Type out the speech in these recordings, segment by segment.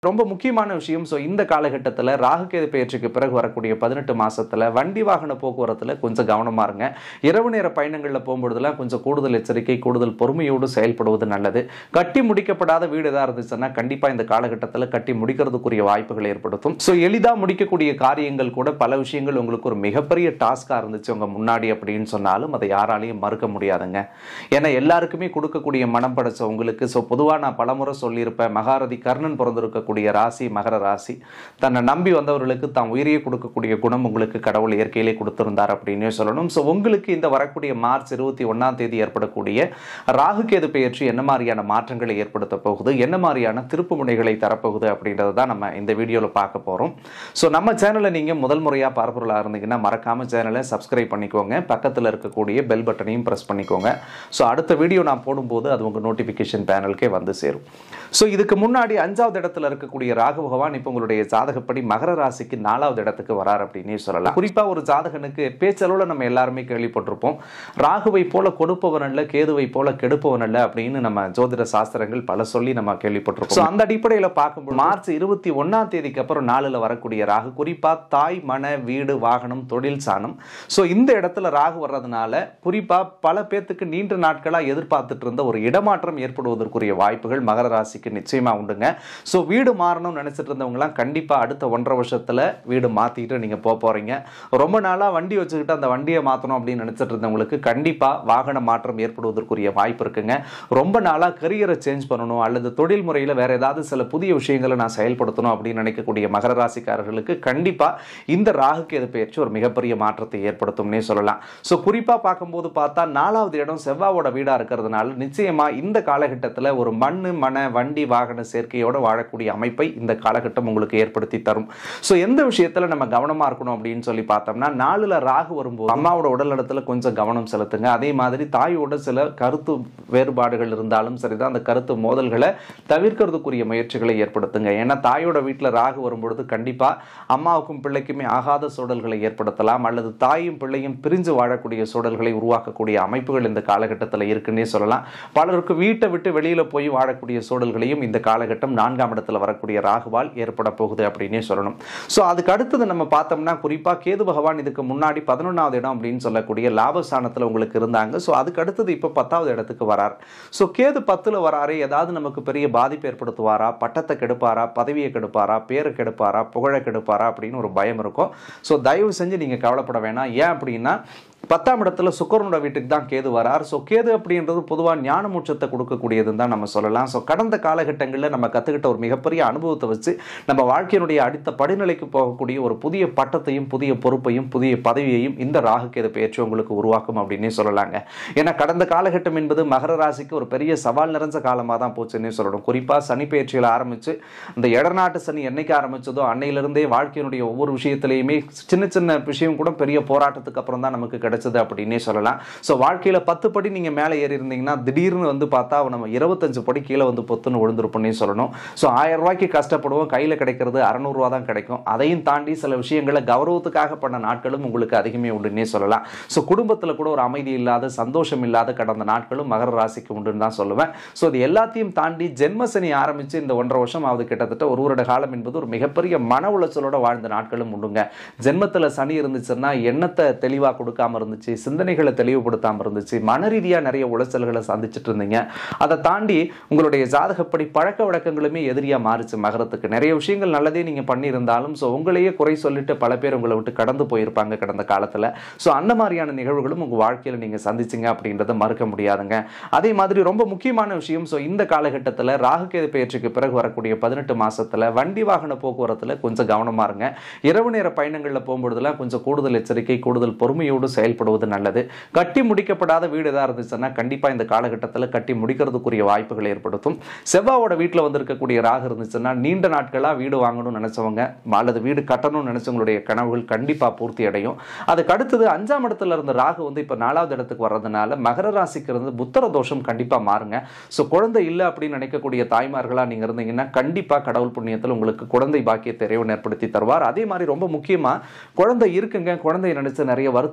ரொம்ப முக்கியமான விஷயம் ஸோ இந்த காலகட்டத்தில் ராகுகேது பயிற்சிக்கு பிறகு வரக்கூடிய பதினெட்டு மாசத்துல வண்டி வாகன போக்குவரத்தில் கொஞ்சம் கவனமா இருங்க இரவு நேர பயணங்களில் போகும்பொழுதுலாம் கொஞ்சம் கூடுதல் எச்சரிக்கை கூடுதல் பொறுமையோடு செயல்படுவது நல்லது கட்டி முடிக்கப்படாத வீடு எதாக இருந்துச்சுன்னா கண்டிப்பாக இந்த காலகட்டத்தில் கட்டி முடிக்கிறதுக்குரிய வாய்ப்புகள் ஏற்படுத்தும் ஸோ எளிதாக முடிக்கக்கூடிய காரியங்கள் கூட பல விஷயங்கள் உங்களுக்கு ஒரு மிகப்பெரிய டாஸ்காக இருந்துச்சு உங்க முன்னாடி அப்படின்னு சொன்னாலும் அதை யாராலையும் மறுக்க முடியாதுங்க ஏன்னா எல்லாருக்குமே கொடுக்கக்கூடிய மனம் படைச்ச உங்களுக்கு ஸோ பொதுவாக நான் பலமுறை சொல்லியிருப்பேன் மகாரதி கர்ணன் பிறந்திருக்கக்கூடிய ராசி மகர ராசி தன்னை நம்பி வந்தவர்களுக்கு தான் உயிரையே கொடுக்கக்கூடிய குணம் உங்களுக்கு கடவுள் இயற்கையிலே கொடுத்திருந்தார் அப்படின்னே சொல்லணும் ஸோ உங்களுக்கு இந்த வரக்கூடிய மார்ச் இருபத்தி ஒன்றாம் தேதி ஏற்படக்கூடிய ராகுகேது பெயர்ச்சி என்ன மாதிரியான மாற்றங்களை ஏற்படுத்த போகுது என்ன மாதிரியான திருப்பு முனைகளை தரப்போகுது அப்படின்றத தான் நம்ம இந்த வீடியோவில் பார்க்க போகிறோம் ஸோ நம்ம சேனலை நீங்கள் முதல் முறையாக பார்ப்பவர்களாக இருந்தீங்கன்னா மறக்காம சேனலை சப்ஸ்கிரைப் பண்ணிக்கோங்க பக்கத்தில் இருக்கக்கூடிய பெல் பட்டனையும் ப்ரெஸ் பண்ணிக்கோங்க ஸோ அடுத்த வீடியோ நான் போடும்போது அது உங்கள் நோட்டிஃபிகேஷன் பேனலுக்கே வந்து சேரும் ஸோ இதுக்கு முன்னாடி அஞ்சாவது இடத்துல இருக்கக்கூடிய ராகு பகவான் இப்போ உங்களுடைய ஜாதகப்படி மகர ராசிக்கு நாலாவது இடத்துக்கு வரார் அப்படின்னே சொல்லலாம் குறிப்பாக ஒரு ஜாதகனுக்கு பேச்சளவில் நம்ம எல்லாருமே கேள்விப்பட்டிருப்போம் ராகுவை போல கொடுப்பவன் அல்ல கேதுவை போல கெடுப்பவன் அல்ல அப்படின்னு நம்ம ஜோதிட சாஸ்திரங்கள் பல சொல்லி நம்ம கேள்விப்பட்டிருப்போம் So, அந்த அடிப்படையில் பார்க்கும்போது மார்ச் இருபத்தி ஒன்னாம் தேதிக்கு அப்புறம் நாளில் வரக்கூடிய ராகு குறிப்பாக தாய் மன வீடு வாகனம் தொழில் சாணம் ஸோ இந்த இடத்துல ராகு வர்றதுனால குறிப்பாக பல பேர்த்துக்கு நீண்ட நாட்களாக எதிர்பார்த்துட்டு இருந்த ஒரு இடமாற்றம் ஏற்படுவதற்குரிய வாய்ப்புகள் மகர ராசிக்கு நிச்சயமா உண்டுங்க ஸோ வீடு மாறணும்னு நினைச்சிட்டு இருந்தவங்கலாம் கண்டிப்பாக அடுத்த ஒன்றரை வருஷத்துல வீடு மாத்திட்டு நீங்க போக போறீங்க ரொம்ப நாளா வண்டி வச்சுக்கிட்டு அந்த வண்டியை மாற்றணும் அப்படின்னு நினைச்சிட்டு இருந்தவங்களுக்கு கண்டிப்பா வாகன மாற்றம் ஏற்படுவதற்குரிய வாய்ப்பு இருக்குங்க ரொம்ப நாளா கரியரை சேஞ்ச் பண்ணணும் அல்லது தொழில் முறையில் வேற ஏதாவது சில புதிய விஷயங்களை நான் செயல்படுத்தணும் அப்படின்னு நினைக்கக்கூடிய மகர ராசிக்காரர்களுக்கு கண்டிப்பா இந்த ராகுகேது பயிற்சி ஒரு மிகப்பெரிய மாற்றத்தை ஏற்படுத்தும்னே சொல்லலாம் ஸோ குறிப்பா பார்க்கும்போது பார்த்தா நாலாவது இடம் செவ்வாவோட வீடா இருக்கிறதுனால நிச்சயமா இந்த காலகட்டத்தில் ஒரு மண்ணு மன வண்டி வாகன சேர்க்கையோட வாழக்கூடிய அமைப்பை இந்த காலகட்டம் உங்களுக்கு ஏற்படுத்தி தரும் ஸோ எந்த விஷயத்துல நம்ம கவனமா இருக்கணும் அப்படின்னு சொல்லி பார்த்தோம்னா நாலுல ராகு வரும்போது அம்மாவோட உடல் நலத்துல கொஞ்சம் கவனம் செலுத்துங்க அதே மாதிரி தாயோட சில கருத்து வேறுபாடுகள் இருந்தாலும் சரிதான் அந்த கருத்து மோதல்களை தவிர்க்கிறதுக்குரிய முயற்சிகளை ஏற்படுத்துங்க ஏன்னா தாயோட வீட்டில் ராகு வரும்பொழுது கண்டிப்பா அம்மாவுக்கும் பிள்ளைக்குமே ஆகாத சூழல்களை ஏற்படுத்தலாம் அல்லது தாயும் பிள்ளையும் பிரிஞ்சு வாழக்கூடிய சூழல்களை உருவாக்கக்கூடிய அமைப்புகள் இந்த காலகட்டத்தில் இருக்குன்னே சொல்லலாம் பலருக்கு வீட்டை விட்டு வெளியில போய் வாழக்கூடிய சூழல்களையும் இந்த காலகட்டம் நான்காம் இடத்துல வரக்கூடிய ராகுவால் ஏற்பட போகுது அப்படின்னே சொல்லணும் ஸோ அதுக்கு அடுத்தது நம்ம பார்த்தோம்னா குறிப்பாக கேது பகவான் இதுக்கு முன்னாடி பதினொன்றாவது இடம் அப்படின்னு சொல்லக்கூடிய லாபஸ்தானத்தில் உங்களுக்கு இருந்தாங்க ஸோ அதுக்கு அடுத்தது இப்போ பத்தாவது இடத்துக்கு வரார் ஸோ கேது பத்தில் வராரு ஏதாவது நமக்கு பெரிய பாதிப்பு ஏற்படுத்துவாரா பட்டத்தை கெடுப்பாரா பதவியை கெடுப்பாரா பேரை கெடுப்பாரா புகழை கெடுப்பாரா அப்படின்னு ஒரு பயம் இருக்கும் ஸோ தயவு செஞ்சு நீங்கள் கவலைப்பட வேணாம் ஏன் அப்படின்னா பத்தாம் இடத்துல சுக்கரனோட வீட்டுக்கு தான் கேது வரார் ஸோ கேது அப்படின்றது பொதுவாக ஞான மூச்சத்தை கொடுக்கக்கூடியதுன்னு தான் நம்ம சொல்லலாம் ஸோ கடந்த காலகட்டங்களில் நம்ம கற்றுக்கிட்ட ஒரு மிகப்பெரிய அனுபவத்தை வச்சு நம்ம வாழ்க்கையினுடைய அடுத்த படிநிலைக்கு போகக்கூடிய ஒரு புதிய பட்டத்தையும் புதிய பொறுப்பையும் புதிய பதவியையும் இந்த ராகு கேது பயிற்சி உங்களுக்கு உருவாக்கும் அப்படின்னே சொல்லலாங்க ஏன்னா கடந்த காலகட்டம் என்பது மகர ராசிக்கு ஒரு பெரிய சவால் நிறைஞ்ச காலமாக தான் போச்சுன்னே சொல்லணும் குறிப்பாக சனி பயிற்சியில் ஆரம்பித்து இந்த இடநாட்டு சனி என்னைக்கு ஆரம்பிச்சதோ அன்னையிலிருந்தே வாழ்க்கையினுடைய ஒவ்வொரு விஷயத்திலையுமே சின்ன சின்ன விஷயம் கூட பெரிய போராட்டத்துக்கு அப்புறம் தான் நமக்கு கிடைச்சது அப்படின்னே சொல்லலாம் ஸோ வாழ்க்கையில் பத்து படி நீங்கள் மேலே ஏறி இருந்தீங்கன்னா திடீர்னு வந்து பார்த்தா நம்ம இருபத்தஞ்சு படி கீழே வந்து பொத்துன்னு விழுந்திருப்போம்னே சொல்லணும் ஸோ ஆயிரம் ரூபாய்க்கு கஷ்டப்படுவோம் கையில் கிடைக்கிறது அறநூறுவா தான் கிடைக்கும் அதையும் தாண்டி சில விஷயங்களை கௌரவத்துக்காக பண்ண நாட்களும் உங்களுக்கு அதிகமே உண்டுன்னே சொல்லலாம் ஸோ குடும்பத்தில் கூட ஒரு அமைதி இல்லாத சந்தோஷம் இல்லாத கடந்த நாட்களும் மகர ராசிக்கு உண்டுன்னு தான் சொல்லுவேன் ஸோ இது எல்லாத்தையும் தாண்டி ஜென்ம சனி ஆரம்பித்து இந்த ஒன்றரை வருஷம் ஆகுது கிட்டத்தட்ட ஒரு வருட காலம் என்பது ஒரு மிகப்பெரிய மன உளைச்சலோட வாழ்ந்த நாட்களும் உண்டுங்க ஜென்மத்தில் சனி இருந்துச்சுன்னா எண்ணத்தை தெளிவாக கொடுக்காம இருந்துச்சு சிந்தனைகளை தெளிவுபடுத்தாமல் இருந்துச்சு மன ரீதியாக நிறைய உளைச்சல்களை சந்திச்சுட்டு இருந்தீங்க அதை தாண்டி உங்களுடைய ஜாதகப்படி பழக்க வழக்கங்களுமே எதிரியாக மாறுச்சு மகரத்துக்கு நிறைய விஷயங்கள் நல்லதே நீங்கள் பண்ணியிருந்தாலும் ஸோ உங்களையே குறை சொல்லிட்டு பல பேர் உங்களை விட்டு கடந்து போயிருப்பாங்க கடந்த காலத்தில் ஸோ அந்த மாதிரியான நிகழ்வுகளும் உங்கள் வாழ்க்கையில் நீங்கள் சந்திச்சிங்க அப்படின்றத மறுக்க முடியாதுங்க அதே மாதிரி ரொம்ப முக்கியமான விஷயம் ஸோ இந்த காலகட்டத்தில் ராகுகேது பயிற்சிக்கு பிறகு வரக்கூடிய பதினெட்டு மாசத்துல வண்டி வாகன போக்குவரத்தில் கொஞ்சம் கவனமா இருங்க இரவு நேர பயணங்களில் போகும்பொழுதுலாம் கொஞ்சம் கூடுதல் எச்சரிக்கை கூடுதல் பொறுமையோடு செயல்படுவது நல்லது கட்டி முடிக்கப்படாத வீடு எதாக இருந்துச்சுன்னா கண்டிப்பாக இந்த காலகட்டத்தில் கட்டி முடிக்கிறதுக்குரிய வாய்ப்புகள் ஏற்படுத்தும் செவ்வாவோட வீட்டில் வந்திருக்கக்கூடிய ராகு இருந்துச்சுன்னா நீண்ட நாட்களாக வீடு வாங்கணும்னு நினைச்சவங்க அல்லது வீடு கட்டணும்னு நினைச்சவங்களுடைய கனவுகள் கண்டிப்பாக பூர்த்தி அடையும் அதுக்கு அடுத்தது அஞ்சாம் இடத்துல இருந்த ராகு வந்து இப்போ நாலாவது இடத்துக்கு வர்றதுனால மகர ராசிக்கு இருந்து புத்தர தோஷம் கண்டிப்பாக மாறுங்க ஸோ குழந்தை இல்லை அப்படின்னு நினைக்கக்கூடிய தாய்மார்களாக நீங்கள் இருந்தீங்கன்னா கண்டிப்பாக கடவுள் புண்ணியத்தில் உங்களுக்கு குழந்தை பாக்கியத்தை இறைவன் ஏற்படுத்தி தருவார் அதே மாதிரி ரொம்ப முக்கியமாக குழந்தை இருக்குங்க குழந்தைய நினைச்சு நிறைய வருத்தப்பட்டு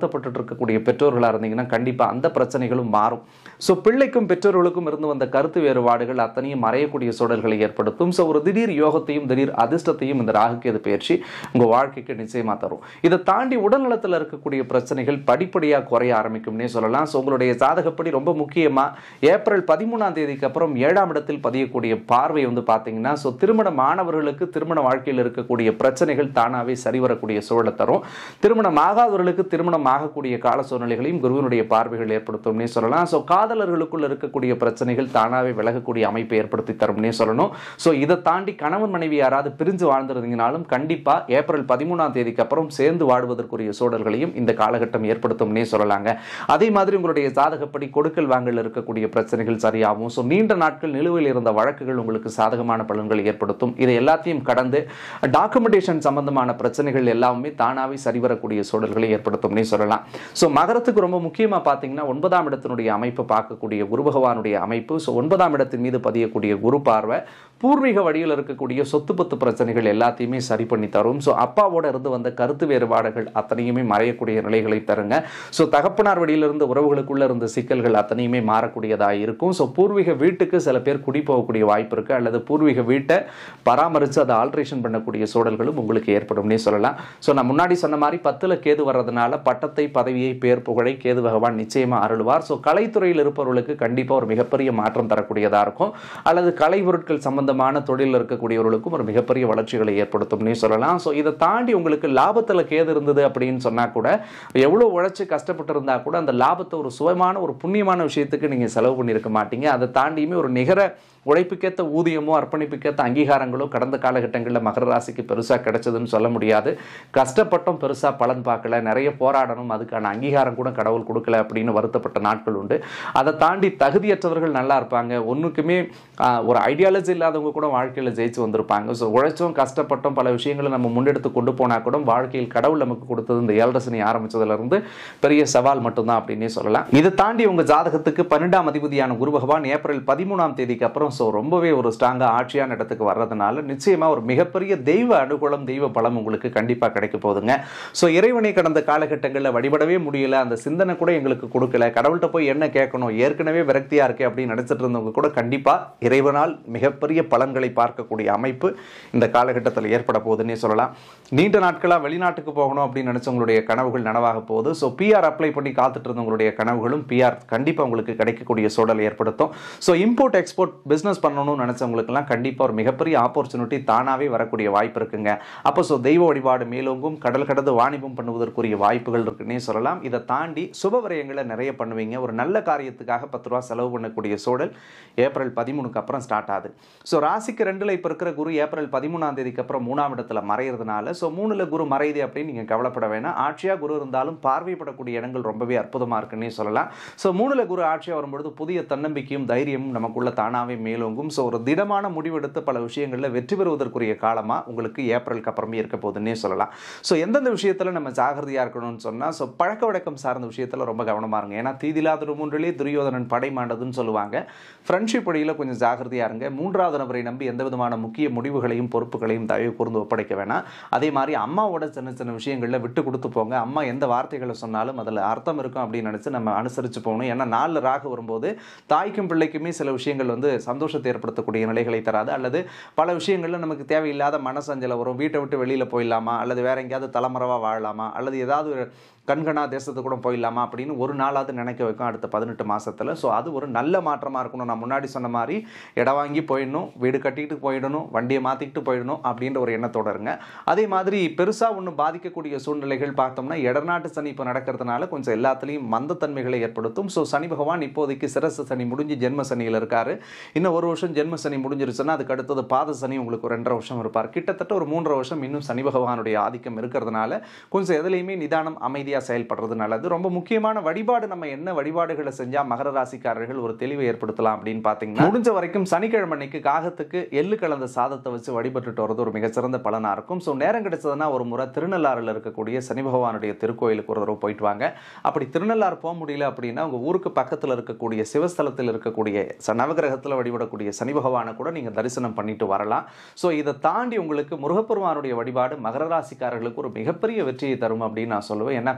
இருக்கக்கூடிய பெற்றோர்களாக இருந்தீங்கன்னா கண்டிப்பாக அந்த பிரச்சனைகளும் மாறும் ஸோ பிள்ளைக்கும் பெற்றோர்களுக்கும் இருந்து வந்த கருத்து வேறுபாடுகள் அத்தனையும் மறையக்கூடிய சூழல்களை ஏற்படுத்தும் ஸோ ஒரு திடீர் யோகத்தையும் திடீர் அதிர்ஷ்டத்தையும் இந்த ராகுகேது பயிற்சி உங்கள் வாழ்க்கைக்கு நிச்சயமாக தரும் இதை தாண்டி உடல்நலத்தில் இருக்கக்கூடிய பிரச்சனைகள் படிப்படியாக குறைய ஆரம்பிக்கும்னே சொல்லலாம் ஸோ உங்களுடைய ஜாதகப்படி ரொம்ப முக்கியமாக ஏப்ரல் பதிமூணாம் தேதிக்கு அப்புறம் ஏழாம் இடத்தில் பதியக்கூடிய பார்வை வந்து பார்த்தீங்கன்னா ஸோ திருமண மாணவர்களுக்கு திருமண வாழ்க்கையில் இருக்கக்கூடிய பிரச்சனைகள் தானாகவே சரிவரக்கூடிய சூழலை தரும் திருமணம் ஆகாதவர்களுக்கு திருமணம் ஆகக்கூடிய கால சூழ்நிலைகளையும் குருவினுடைய பார்வைகள் ஏற்படுத்தும்னே சொல்லலாம் ஸோ காதலர்களுக்குள்ள இருக்கக்கூடிய பிரச்சனைகள் தானாகவே விலகக்கூடிய அமைப்பை ஏற்படுத்தி தரும்னே சொல்லணும் ஸோ இதை தாண்டி கணவன் மனைவி யாராவது பிரிஞ்சு வாழ்ந்திருந்தீங்கனாலும் கண்டிப்பாக ஏப்ரல் பதிமூணாம் தேதிக்கு அப்புறம் சேர்ந்து வாழ்வதற்குரிய சூழல்களையும் இந்த காலகட்டம் ஏற்படுத்தும்னே சொல்லலாங்க அதே மாதிரி உங்களுடைய ஜாதகப்படி கொடுக்கல் வாங்கல் இருக்கக்கூடிய பிரச்சனைகள் சரியாகும் ஸோ நீண்ட நாட்கள் நிலுவையில் இருந்த வழக்குகள் உங்களுக்கு சாதகமான பலன்களை ஏற்படுத்தும் இதை எல்லாத்தையும் கடந்து டாக்குமெண்டேஷன் சம்பந்தமான பிரச்சனைகள் எல்லாமே தானாகவே சரிவரக்கூடிய சூழல்களை ஏற்படுத்தும்னே சொல்லலாம் ஸோ மகரத்துக்கு ரொம்ப முக்கியமாக பார்த்தீங்கன்னா ஒன்பதாம் இடத்தினுடைய அமைப்பை பார்க்கக்கூடிய குரு பகவானுடைய அமைப்பு ஸோ ஒன்பதாம் இடத்தின் மீது பதியக்கூடிய குரு பார்வை பூர்வீக வழியில் இருக்கக்கூடிய சொத்து பத்து பிரச்சனைகள் எல்லாத்தையுமே சரி பண்ணி தரும் ஸோ அப்பாவோட இருந்து வந்த கருத்து வேறுபாடுகள் அத்தனையுமே மறையக்கூடிய நிலைகளை தருங்க ஸோ தகப்பனார் வழியிலிருந்து உறவுகளுக்குள்ள இருந்த சிக்கல்கள் அத்தனையுமே மாறக்கூடியதாக இருக்கும் ஸோ பூர்வீக வீட்டுக்கு சில பேர் குடி போகக்கூடிய வாய்ப்பு இருக்குது அல்லது பூர்வீக வீட்டை பராமரித்து அதை ஆல்ட்ரேஷன் பண்ணக்கூடிய சூழல்களும் உங்களுக்கு ஏற்படும்னே சொல்லலாம் ஸோ நான் முன்னாடி சொன்ன மாதிரி பத்தில் கேது வர்றதுனால பட்டத்தை பதவியை பேர் புகழை கேது பகவான் நிச்சயமாக அருள்வார் ஸோ கலைத்துறையில் இருப்பவர்களுக்கு கண்டிப்பாக ஒரு மிகப்பெரிய மாற்றம் தரக்கூடியதாக இருக்கும் அல்லது கலை பொருட்கள் சம்பந்தமான தொழிலில் இருக்கக்கூடியவர்களுக்கும் ஒரு மிகப்பெரிய வளர்ச்சிகளை ஏற்படுத்தும்னே சொல்லலாம் ஸோ இதை தாண்டி உங்களுக்கு லாபத்தில் கேது இருந்தது அப்படின்னு சொன்னால் கூட எவ்வளோ உழைச்சி கஷ்டப்பட்டு இருந்தால் கூட அந்த லாபத்தை ஒரு சுயமான ஒரு புண்ணியமான விஷயத்துக்கு நீங்கள் செலவு பண்ணியிருக்க மாட்டீங்க அதை தாண்டியுமே ஒரு நிகர உழைப்புக்கேற்ற ஊதியமோ அர்ப்பணிப்புக்கேற்ற அங்கீகாரங்களோ கடந்த காலகட்டங்களில் மகர ராசிக்கு பெருசாக கிடைச்சதுன்னு சொல்ல முடியாது கஷ்டப்பட்டும் பெருசாக பலன் பார்க்கல நிறைய போராடணும் அதுக்கான அங்கீகாரம் கூட கடவுள் கொடுக்கல அப்படின்னு வருத்தப்பட்ட நாட்கள் உண்டு அதை தாண்டி தகுதியற்றவர்கள் நல்லா இருப்பாங்க ஒன்றுக்குமே ஆஹ், ஒரு ஐடியாலஜி இல்லாதவங்க கூட வாழ்க்கையில் ஜெயிச்சு வந்திருப்பாங்க ஸோ உழைச்சும் கஷ்டப்பட்டும் பல விஷயங்களை நம்ம முன்னெடுத்து கொண்டு போனால் கூட வாழ்க்கையில் கடவுள் நமக்கு கொடுத்தது இந்த ஏழரசனி ஆரம்பிச்சதுலேருந்து பெரிய சவால் மட்டும்தான் அப்படின்னே சொல்லலாம் இதை தாண்டி உங்கள் ஜாதகத்துக்கு பன்னெண்டாம் அதிபதியான குரு பகவான் ஏப்ரல் பதிமூணாம் தேதிக்கு அப்புறம் ஸோ ரொம்பவே ஒரு ஸ்ட்ராங்காக ஆட்சியான இடத்துக்கு வர்றதுனால நிச்சயமாக ஒரு மிகப்பெரிய தெய்வ அனுகூலம் தெய்வ பலம் உங்களுக்கு கண்டிப்பாக கிடைக்க போகுதுங்க ஸோ இறைவனை கடந்த காலகட்டங்களில் வழிபடவே முடியல அந்த சிந்தனை கூட எங்களுக்கு கொடுக்கல கடவுள்கிட்ட போய் என்ன கேட்கணும் ஏற்கனவே விரக்தியாக இருக்கே அப்படின்னு நினச்சிட்டு இருந்தவங்க கூட கண்டிப்பாக இறைவனால் மிகப்பெரிய பலன்களை பார்க்கக்கூடிய அமைப்பு இந்த காலகட்டத்தில் ஏற்பட போகுதுன்னே சொல்லலாம் நீண்ட நாட்களாக வெளிநாட்டுக்கு போகணும் அப்படின்னு நினச்சவங்களுடைய கனவுகள் நனவாக போகுது ஸோ பிஆர் அப்ளை பண்ணி காத்துட்டு இருந்தவங்களுடைய கனவுகளும் பிஆர் கண்டிப்பாக உங்களுக்கு கிடைக்கக்கூடிய சூழல் ஏற்படுத்தும் ஸோ இம்போர்ட் எக்ஸ்போர்ட் பிஸ்னஸ் பண்ணணும்னு நினச்சவங்களுக்கெல்லாம் கண்டிப்பாக ஒரு மிகப்பெரிய ஆப்பர்ச்சுனிட்டி தானாகவே வரக்கூடிய வாய்ப்பு இருக்குங்க அப்போ ஸோ தெய்வ வழிபாடு மேலோங்கும் கடல் கடந்து வாணிபம் பண்ணுவதற்குரிய வாய்ப்புகள் இருக்குன்னே சொல்லலாம் இதை தாண்டி சுப விரயங்களை நிறைய பண்ணுவீங்க ஒரு நல்ல காரியத்துக்காக பத்து ரூபா செலவு பண்ணக்கூடிய சூழல் ஏப்ரல் பதிமூணுக்கு அப்புறம் ஸ்டார்ட் ஆகுது ஸோ ராசிக்கு ரெண்டில் இப்போ இருக்கிற குரு ஏப்ரல் பதிமூணாம் தேதிக்கு அப்புறம் மூணாம் இடத்துல மறையிறதுனால ஸோ மூணில் குரு மறையுது அப்படின்னு நீங்கள் கவலைப்பட வேணாம் ஆட்சியாக குரு இருந்தாலும் பார்வைப்படக்கூடிய இடங்கள் ரொம்பவே அற்புதமாக இருக்குன்னே சொல்லலாம் ஸோ மூணில் குரு ஆட்சியாக வரும்பொழுது புதிய தன்னம்பிக்கையும் தைரியமும் நமக்குள்ள தானாகவே மேலோங்கும் ஸோ ஒரு திடமான முடிவெடுத்து பல விஷயங்களில் வெற்றி பெறுவதற்குரிய காலமாக உங்களுக்கு ஏப்ரலுக்கு அப்புறமே இருக்க போகுதுன்னே சொல்லலாம் ஸோ எந்தெந்த விஷயத்தில் நம்ம ஜாகிரதையாக இருக்கணும்னு சொன்னால் ஸோ பழக்க வழக்கம் சார்ந்த விஷயத்தில் ரொம்ப கவனமாக இருங்க ஏன்னா தீதிலாத மூன்றிலே துரியோதனன் படை மாண்டதுன்னு சொல்லுவாங்க ஃப்ரெண்ட்ஷிப் வழியில் கொஞ்சம் ஜாகிரதையாக இருங்க மூன்றாவது நபரை நம்பி எந்த விதமான முக்கிய முடிவுகளையும் பொறுப்புகளையும் தயவு கூர்ந்து ஒப்படைக்க வேணாம் அதே மாதிரி அம்மாவோட சின்ன சின்ன விஷயங்களில் விட்டு கொடுத்து போங்க அம்மா எந்த வார்த்தைகளை சொன்னாலும் அதில் அர்த்தம் இருக்கும் அப்படின்னு நினச்சி நம்ம அனுசரித்து போகணும் ஏன்னா நாலு ராகு வரும்போது தாய்க்கும் பிள்ளைக்குமே சில விஷயங்கள் வந்து சந்தோஷத்தை ஏற்படுத்தக்கூடிய நிலைகளை தராது அல்லது பல விஷயங்களில் நமக்கு தேவையில்லாத மனசஞ்சலை வரும் வீட்டை விட்டு வெளியில் போயிடலாமா அல்லது வேற எங்கேயாவது தலைமறைவாக வாழலாமா அல்லது ஏதாவது ஒரு கண்கணா தேசத்துக்கு கூட போயிடலாமா அப்படின்னு ஒரு நாளாவது நினைக்க வைக்கும் அடுத்த பதினெட்டு மாசத்துல ஸோ அது ஒரு நல்ல மாற்றமாக இருக்கணும் நான் முன்னாடி சொன்ன மாதிரி இடம் வாங்கி போயிடணும் வீடு கட்டிக்கிட்டு போயிடணும் வண்டியை மாற்றிக்கிட்டு போயிடணும் அப்படின்ற ஒரு எண்ணத்தோட இருங்க அதே மாதிரி பெருசாக ஒன்றும் பாதிக்கக்கூடிய சூழ்நிலைகள் பார்த்தோம்னா இடநாட்டு சனி இப்போ நடக்கிறதுனால கொஞ்சம் எல்லாத்துலேயும் மந்தத்தன்மைகளை ஏற்படுத்தும் ஸோ சனி பகவான் இப்போதைக்கு சிரசு சனி முடிஞ்சு ஜென்ம சனியில் இருக்காரு இன்னும் ஒரு வருஷம் ஜென்ம சனி முடிஞ்சிருச்சுன்னா அதுக்கு அடுத்தது பாத சனி உங்களுக்கு ஒரு ரெண்டரை வருஷம் இருப்பார் கிட்டத்தட்ட ஒரு மூன்றரை வருஷம் இன்னும் சனி பகவானுடைய ஆதிக்கம் இருக்கிறதுனால கொஞ்சம் எதுலையுமே நிதானம் அமைதியாக செயல்படுறது நல்லது ரொம்ப முக்கியமான வழிபாடு நம்ம என்ன வழிபாடுகளை செஞ்சால் மகர ராசிக்காரர்கள் ஒரு தெளிவை ஏற்படுத்தலாம் அப்படின்னு பார்த்தீங்கன்னா முடிஞ்ச வரைக்கும் சனிக்கிழமை அன்னைக்கு காகத்துக்கு எள்ளு கலந்த சாதத்தை வச்சு வழிபட்டுட்டு வரது ஒரு மிகச்சிறந்த பலனாக இருக்கும் ஸோ நேரம் கிடைச்சதுன்னா ஒரு முறை திருநள்ளாறில் இருக்கக்கூடிய சனி பகவானுடைய திருக்கோயிலுக்கு ஒரு தடவை போயிட்டு வாங்க அப்படி திருநள்ளாறு போக முடியல அப்படின்னா உங்கள் ஊருக்கு பக்கத்தில் இருக்கக்கூடிய சிவஸ்தலத்தில் இருக்கக்கூடிய ச- நவகிரகத்தில் வழிபடக்கூடிய சனி பகவானை கூட நீங்கள் தரிசனம் பண்ணிட்டு வரலாம் ஸோ இதை தாண்டி உங்களுக்கு முருகப்பெருமானுடைய வழிபாடு மகர ராசிக்காரர்களுக்கு ஒரு மிகப்பெரிய வெற்றியை தரும் அப்படின்னு நான் சொல்லுவேன் ஏன்னா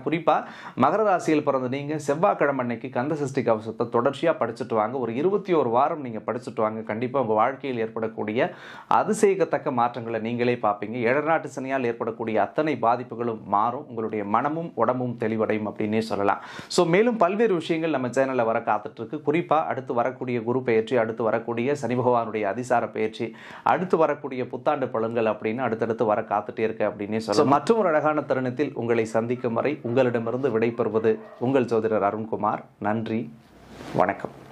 குறிப்பாக மகர ராசியில் பிறந்த நீங்கள் செவ்வாய்க்கிழமை அன்னைக்கு கந்த சஷ்டி கவசத்தை தொடர்ச்சியாக படிச்சுட்டு வாங்க ஒரு இருபத்தி ஒரு வாரம் நீங்கள் படிச்சுட்டு வாங்க கண்டிப்பாக உங்கள் வாழ்க்கையில் ஏற்படக்கூடிய அதிசயிக்கத்தக்க மாற்றங்களை நீங்களே பார்ப்பீங்க ஏழநாட்டு சனியால் ஏற்படக்கூடிய அத்தனை பாதிப்புகளும் மாறும் உங்களுடைய மனமும் உடம்பும் தெளிவடையும் அப்படின்னே சொல்லலாம் ஸோ மேலும் பல்வேறு விஷயங்கள் நம்ம சேனலில் வர காத்துட்ருக்கு குறிப்பாக அடுத்து வரக்கூடிய குரு பயிற்சி அடுத்து வரக்கூடிய சனி பகவானுடைய அதிசார பயிற்சி அடுத்து வரக்கூடிய புத்தாண்டு பலன்கள் அப்படின்னு அடுத்தடுத்து வர காத்துட்டே இருக்கு அப்படின்னே சொல்லலாம் மற்றும் ஒரு அழகான தருணத்தில் உங்களை சந்திக்கும் வரை உங்களிடமிருந்து விடைபெறுவது உங்கள் ஜோதிடர் அருண்குமார் நன்றி வணக்கம்